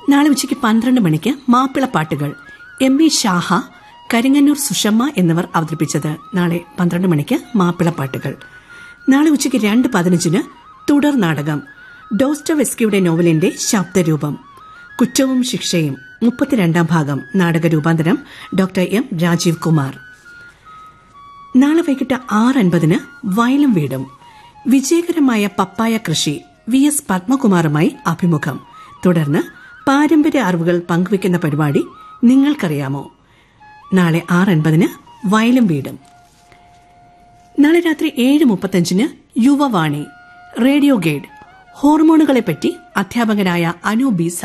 നാളെ ഉച്ചയ്ക്ക് പന്ത്രണ്ട് മണിക്ക് മാപ്പിളപ്പാട്ടുകൾ എം വി ഷാഹ കരിങ്ങന്നൂർ സുഷമ്മ എന്നിവർ അവതരിപ്പിച്ചത് നാളെ പന്ത്രണ്ട് മണിക്ക് മാപ്പിളപ്പാട്ടുകൾ നാളെ ഉച്ചയ്ക്ക് രണ്ട് പതിനഞ്ചിന് തുടർ നാടകം ഡോസ്റ്റോവെസ്കിയുടെ നോവലിന്റെ ശബ്ദരൂപം കുറ്റവും ശിക്ഷയും മുപ്പത്തിരണ്ടാം ഭാഗം നാടക രൂപാന്തരം ഡോക്ടർ എം രാജീവ് കുമാർ നാളെ വൈകിട്ട് ആറ് അൻപതിന് വയലും വീടും വിജയകരമായ പപ്പായ കൃഷി വി എസ് പത്മകുമാറുമായി അഭിമുഖം തുടർന്ന് പാരമ്പര്യ അറിവുകൾ പങ്കുവയ്ക്കുന്ന പരിപാടി നിങ്ങൾക്കറിയാമോ നാളെ ആറ് അൻപതിന് വയലും വീടും നാളെ രാത്രി ഏഴ് മുപ്പത്തഞ്ചിന് യുവവാണി റേഡിയോ ഗൈഡ് ഹോർമോണുകളെപ്പറ്റി അധ്യാപകനായ അനു ബി